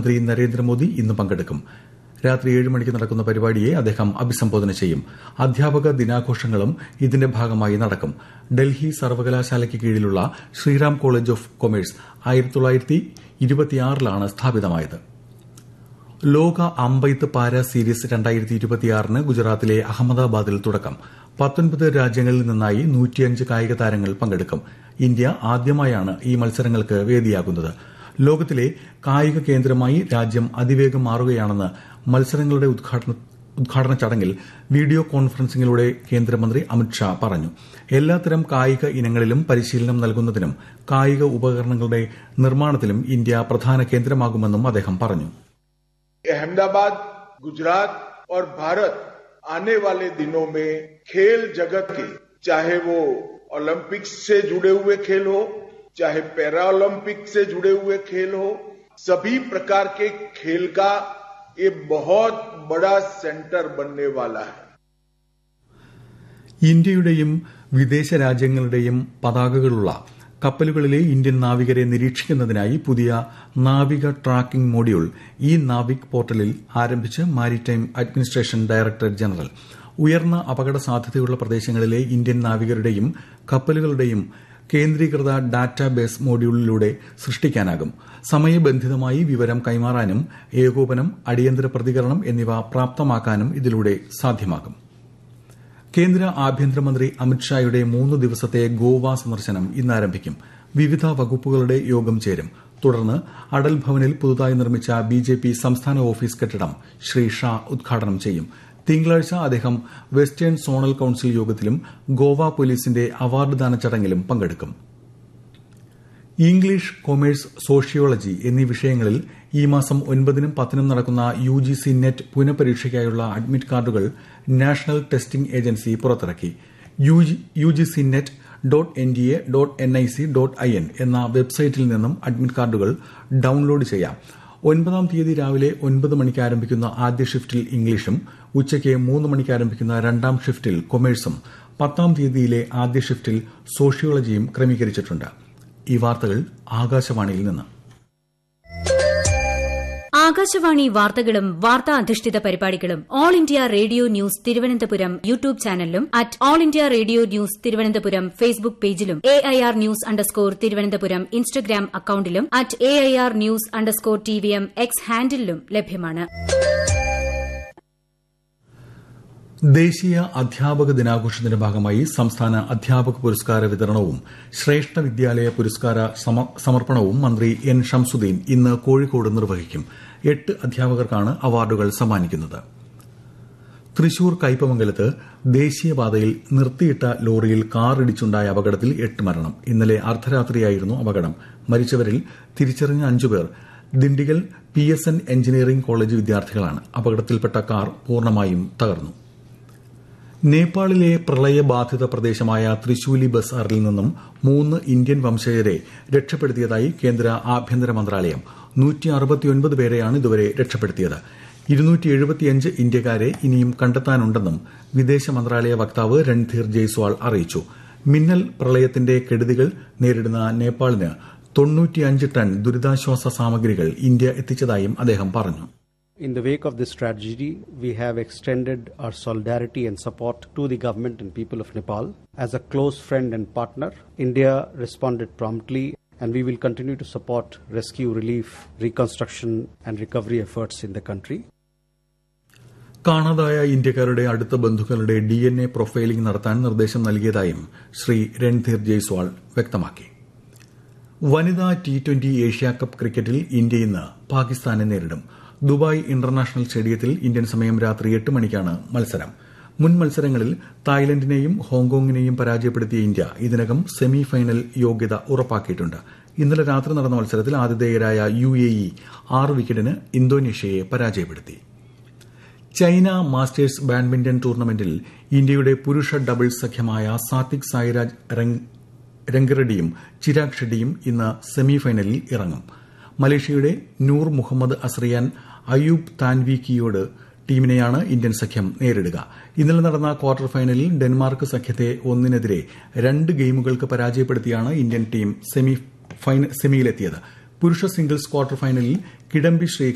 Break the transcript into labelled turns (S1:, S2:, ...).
S1: പ്രധാനമന്ത്രി നരേന്ദ്രമോദി ഇന്ന് പങ്കെടുക്കും രാത്രി ഏഴ് മണിക്ക് നടക്കുന്ന പരിപാടിയെ അദ്ദേഹം അഭിസംബോധന ചെയ്യും അധ്യാപക ദിനാഘോഷങ്ങളും ഇതിന്റെ ഭാഗമായി നടക്കും ഡൽഹി സർവകലാശാലയ്ക്ക് കീഴിലുള്ള ശ്രീറാം കോളേജ് ഓഫ് കൊമേഴ്സ് ആയിരത്തി തൊള്ളായിരത്തി ഇരുപത്തിയാറിലാണ് സ്ഥാപിതമായത് ലോക അമ്പെയ്ത്ത് പാര സീരീസ് രണ്ടായിരത്തി ഇരുപത്തിയാറിന് ഗുജറാത്തിലെ അഹമ്മദാബാദിൽ തുടക്കം പത്തൊൻപത് രാജ്യങ്ങളിൽ നിന്നായി നൂറ്റിയഞ്ച് കായിക താരങ്ങൾ പങ്കെടുക്കും ഇന്ത്യ ആദ്യമായാണ് ഈ മത്സരങ്ങൾക്ക് വേദിയാകുന്നത് ലോകത്തിലെ കായിക കേന്ദ്രമായി രാജ്യം അതിവേഗം മാറുകയാണെന്ന് മത്സരങ്ങളുടെ ഉദ്ഘാടന ചടങ്ങിൽ വീഡിയോ കോൺഫറൻസിംഗിലൂടെ കേന്ദ്രമന്ത്രി അമിത്ഷാ പറഞ്ഞു എല്ലാത്തരം കായിക ഇനങ്ങളിലും പരിശീലനം നൽകുന്നതിനും കായിക ഉപകരണങ്ങളുടെ നിർമ്മാണത്തിലും ഇന്ത്യ പ്രധാന കേന്ദ്രമാകുമെന്നും അദ്ദേഹം പറഞ്ഞു
S2: अहमदाबाद गुजरात और भारत आने वाले दिनों में खेल जगत के चाहे वो ओलंपिक्स से जुड़े हुए खेल हो चाहे पैरा ओलंपिक से जुड़े हुए खेल हो सभी प्रकार के खेल का ये बहुत बड़ा सेंटर बनने वाला है
S1: ഇന്ത്യയുടെയും വിദേശ രാജ്യങ്ങളുടെയും പതാകകളുള്ള കപ്പലുകളിലെ ഇന്ത്യൻ നാവികരെ നിരീക്ഷിക്കുന്നതിനായി പുതിയ നാവിക ട്രാക്കിംഗ് മൊഡ്യൂൾ ഇ നാവിക് പോർട്ടലിൽ ആരംഭിച്ച് മാരിടൈം അഡ്മിനിസ്ട്രേഷൻ ഡയറക്ടർ ജനറൽ ഉയർന്ന അപകട സാധ്യതയുള്ള പ്രദേശങ്ങളിലെ ഇന്ത്യൻ നാവികരുടെയും കപ്പലുകളുടെയും കേന്ദ്രീകൃത ഡാറ്റാബേസ് മൊഡ്യൂളിലൂടെ സൃഷ്ടിക്കാനാകും സമയബന്ധിതമായി വിവരം കൈമാറാനും ഏകോപനം അടിയന്തര പ്രതികരണം എന്നിവ പ്രാപ്തമാക്കാനും ഇതിലൂടെ സാധ്യമാകും കേന്ദ്ര ആഭ്യന്തരമന്ത്രി അമിത്ഷായുടെ മൂന്ന് ദിവസത്തെ ഗോവ സന്ദർശനം ഇന്ന് ആരംഭിക്കും വിവിധ വകുപ്പുകളുടെ യോഗം ചേരും തുടർന്ന് അടൽ ഭവനിൽ പുതുതായി നിർമ്മിച്ച ബിജെപി സംസ്ഥാന ഓഫീസ് കെട്ടിടം ശ്രീ ഷാ ഉദ്ഘാടനം ചെയ്യും തിങ്കളാഴ്ച അദ്ദേഹം വെസ്റ്റേൺ സോണൽ കൌൺസിൽ യോഗത്തിലും ഗോവ പോലീസിന്റെ അവാർഡ് ദാന ചടങ്ങിലും പങ്കെടുക്കും ഇംഗ്ലീഷ് കൊമേഴ്സ് സോഷ്യോളജി എന്നീ വിഷയങ്ങളിൽ ഈ മാസം ഒൻപതിനും പത്തിനും നടക്കുന്ന യു ജി സി നെറ്റ് പുനഃപരീക്ഷയ്ക്കായുള്ള അഡ്മിറ്റ് കാർഡുകൾ നാഷണൽ ടെസ്റ്റിംഗ് ഏജൻസി പുറത്തിറക്കി U G C net dot N T A dot N I C dot I N എന്ന വെബ്സൈറ്റിൽ നിന്നും അഡ്മിറ്റ് കാർഡുകൾ ഡൌൺലോഡ് ചെയ്യാം ഒൻപതാം തീയതി രാവിലെ ഒൻപത് മണിക്ക് ആരംഭിക്കുന്ന ആദ്യ ഷിഫ്റ്റിൽ ഇംഗ്ലീഷും ഉച്ചയ്ക്ക് മൂന്ന് മണിക്ക് ആരംഭിക്കുന്ന രണ്ടാം ഷിഫ്റ്റിൽ കൊമേഴ്സും പത്താം തീയതിയിലെ ആദ്യ ഷിഫ്റ്റിൽ സോഷ്യോളജിയും ക്രമീകരിച്ചിട്ടുണ്ട് ഈ വാർത്തകൾ ആകാശവാണിയിൽ നിന്ന്
S3: ആകാശവാണി വാർത്തകളും വാർത്താ അധിഷ്ഠിത പരിപാടികളും all India radio news Thiruvananthapuram YouTube ചാനലിലും at all India radio news Thiruvananthapuram Facebook പേജിലും A I R news underscore Thiruvananthapuram Instagram അക്കൌണ്ടിലും at A I R news underscore T V M X ഹാൻഡിലും ലഭ്യമാണ്
S1: ദേശീയ അധ്യാപക ദിനാഘോഷത്തിന്റെ ഭാഗമായി സംസ്ഥാന അധ്യാപക പുരസ്കാര വിതരണവും ശ്രേഷ്ഠ വിദ്യാലയ പുരസ്കാര സമർപ്പണവും മന്ത്രി എൻ ഷംസുദ്ദീൻ ഇന്ന് കോഴിക്കോട് നിർവഹിക്കും എട്ട് അധ്യാപകർക്കാണ് അവാർഡുകൾ സമ്മാനിക്കുന്നത് തൃശൂർ കയ്പമംഗലത്ത് ദേശീയപാതയിൽ നിർത്തിയിട്ട ലോറിയിൽ കാറിടിച്ചുണ്ടായ അപകടത്തിൽ എട്ട് മരണം ഇന്നലെ അർദ്ധരാത്രിയായിരുന്നു അപകടം മരിച്ചവരിൽ തിരിച്ചറിഞ്ഞ അഞ്ചുപേർ Dindigul P S N engineering college വിദ്യാർത്ഥികളാണ് അപകടത്തിൽപ്പെട്ട കാർ പൂർണ്ണമായും തകർന്നു നേപ്പാളിലെ പ്രളയബാധിത പ്രദേശമായ ത്രിശൂലി ബസാറിൽ നിന്നും മൂന്ന് ഇന്ത്യൻ വംശജരെ രക്ഷപ്പെടുത്തിയതായി കേന്ദ്ര ആഭ്യന്തര മന്ത്രാലയം പേരെയാണ് ഇതുവരെ രക്ഷപ്പെടുത്തിയത് ഇന്ത്യക്കാരെ ഇനിയും കണ്ടെത്താനുണ്ടെന്നും വിദേശ മന്ത്രാലയ വക്താവ് രൺധീർ ജയ്സ്വാൾ അറിയിച്ചു മിന്നൽ പ്രളയത്തിന്റെ കെടുതികൾ നേരിടുന്ന നേപ്പാളിന് തൊണ്ണൂറ്റിയഞ്ച് ടൺ ദുരിതാശ്വാസ സാമഗ്രികൾ ഇന്ത്യ എത്തിച്ചതായും അദ്ദേഹം പറഞ്ഞു
S4: In the wake of this tragedy, we have extended our solidarity and support to the government and people of Nepal. As a close friend and partner, India responded promptly and we will continue to support rescue, relief, reconstruction, and recovery efforts in the country.
S1: കാണാതായ ഇന്ത്യക്കാരുടെ അടുത്ത ബന്ധുക്കളുടെ D N A profiling നടത്താൻ നിർദ്ദേശം നൽകിയതായും ശ്രീ രൺധീർ ജയ്സ്വാൾ വ്യക്തമാക്കി വനിതാ T twenty Asia Cup ക്രിക്കറ്റിൽ ഇന്ത്യ ഇന്ന് പാകിസ്ഥാനെ നേരിടും ദുബായ് ഇന്റർനാഷണൽ സ്റ്റേഡിയത്തിൽ ഇന്ത്യൻ സമയം രാത്രി എട്ട് മണിക്കാണ് മത്സരം മുൻ മത്സരങ്ങളിൽ തായ്ലൻഡിനെയും ഹോങ്കോങ്ങിനെയും പരാജയപ്പെടുത്തിയ ഇന്ത്യ ഇതിനകം സെമി ഫൈനൽ യോഗ്യത ഉറപ്പാക്കിയിട്ടുണ്ട് ഇന്നലെ രാത്രി നടന്ന മത്സരത്തിൽ ആതിഥേയരായ യു എ ഇ ആറ് വിക്കറ്റിന് ഇന്തോനേഷ്യയെ പരാജയപ്പെടുത്തി ചൈന മാസ്റ്റേഴ്സ് ബാഡ്മിന്റൺ ടൂർണമെന്റിൽ ഇന്ത്യയുടെ പുരുഷ ഡബിൾസ് സഖ്യമായ സാത്വിക് സായിരാജ് രംഗറെഡ്ഡിയും ചിരാഗ് ഷെഡ്ഡിയും ഇന്ന് സെമിഫൈനലിൽ ഇറങ്ങും മലേഷ്യയുടെ നൂർ മുഹമ്മദ് അസ്രിയാൻ അയൂബ് താൻവിക്കിയോട് ടീമിനെയാണ് ഇന്ത്യൻ സഖ്യം നേരിടുക ഇന്നലെ നടന്ന ക്വാർട്ടർ ഫൈനലിൽ ഡെൻമാർക്ക് സഖ്യത്തെ ഒന്നിനെതിരെ രണ്ട് ഗെയിമുകൾക്ക് പരാജയപ്പെടുത്തിയാണ് ഇന്ത്യൻ ടീം സെമിയിലെത്തിയത് പുരുഷ സിംഗിൾസ് ക്വാർട്ടർ ഫൈനലിൽ കിഡംബി ശ്രീകാന്ത്